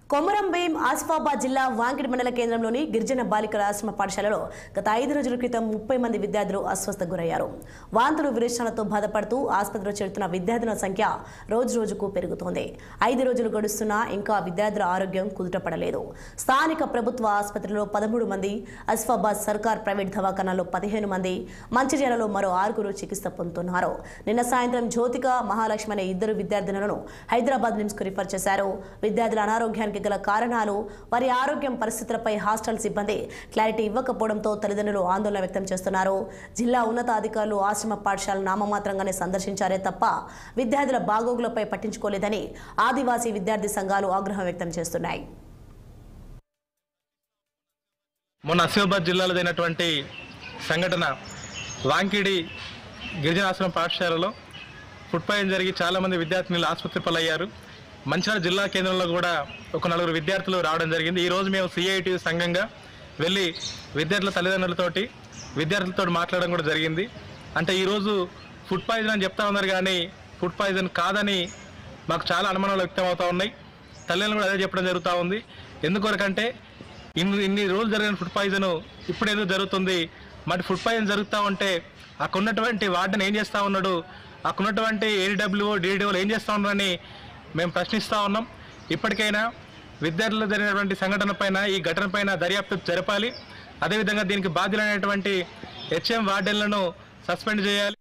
కొమరం భీం ఆసిఫాబాద్ జిల్లా వాంకిడి మండల కేంద్రంలోని గిరిజన బాలికల ఆశ్రమ పాఠశాలలో గత ఐదు రోజుల క్రితం ముప్పై మంది విద్యార్థులు అస్వస్థకు గురయ్యారు వాంతులు విరేచనలతో బాధపడుతూ ఆసుపత్రిలో చేరుతున్న విద్యార్థుల సంఖ్య రోజు రోజుకు పెరుగుతోంది ఐదు రోజులు గడుస్తున్నా ఇంకా విద్యార్థుల ఆరోగ్యం కుదుటపడలేదు స్థానిక ప్రభుత్వ ఆసుపత్రిలో పదమూడు మంది ఆసిఫాబాద్ సర్కార్ ప్రైవేట్ దవాఖానాలో పదిహేను మంది మంచిర్యాలలో మరో ఆరుగురు చికిత్స పొందుతున్నారు నిన్న సాయంత్రం జ్యోతిక మహాలక్ష్మి అనే ఇద్దరు విద్యార్థులను హైదరాబాద్ నిమ్స్ కు రిఫర్ చేశారు విద్యార్థుల అనారోగ్యానికి గల కారణాలు వారి ఆరోగ్యం పరిస్థితులపై హాస్టల్ సిబ్బంది క్లారిటీ ఇవ్వకపోవడంతో తల్లిదండ్రులు ఆందోళన వ్యక్తం చేస్తున్నారు జిల్లా ఉన్నతాధికారులు ఆశ్రమ పాఠశాల నామమాత్రంగానే సందర్శించారే తప్ప విద్యార్థుల బాగోగులపై పట్టించుకోలేదని ఆదివాసీ విద్యార్థి సంఘాలు ఆగ్రహం వ్యక్తం చేస్తున్నాయి మొన్న ఆసిఫాబాద్ జిల్లాలో జరిగినటువంటి సంఘటన వాంకిడి గిరిజనాశ్రమ పాఠశాలలో ఫుడ్ పాయిజన్ జరిగి చాలామంది విద్యార్థినులు ఆసుపత్రి పాలయ్యారు మంచిర్యాల జిల్లా కేంద్రంలో కూడా ఒక నలుగురు విద్యార్థులు రావడం జరిగింది ఈరోజు మేము సిఐటి సంఘంగా వెళ్ళి విద్యార్థుల తల్లిదండ్రులతోటి విద్యార్థులతో మాట్లాడడం కూడా జరిగింది అంటే ఈరోజు ఫుడ్ పాయిజన్ అని చెప్తా ఉన్నారు కానీ ఫుడ్ పాయిజన్ కాదని మాకు చాలా అనుమానాలు వ్యక్తం అవుతా ఉన్నాయి తల్లిదండ్రులు కూడా అదే చెప్పడం జరుగుతూ ఉంది ఎందుకొరకంటే ఇన్ని ఇన్ని రోజులు జరిగిన ఫుడ్ పాయిజన్ ఇప్పుడు ఎందుకు జరుగుతుంది మరి ఫుడ్ పాయిజన్ జరుగుతూ ఉంటే అక్కడ ఉన్నటువంటి వార్డెన్ ఏం చేస్తూ ఉన్నాడు అక్కడ ఉన్నటువంటి ఏడబ్ల్యూఓ డీడీఓలు ఏం చేస్తూ ఉన్నారని మేము ప్రశ్నిస్తూ ఉన్నాం ఇప్పటికైనా విద్యార్థులు జరిగినటువంటి సంఘటన పైన ఈ ఘటన పైన దర్యాప్తు జరపాలి అదేవిధంగా దీనికి బాధ్యులైనటువంటి హెచ్ఎం వార్డెన్లను సస్పెండ్ చేయాలి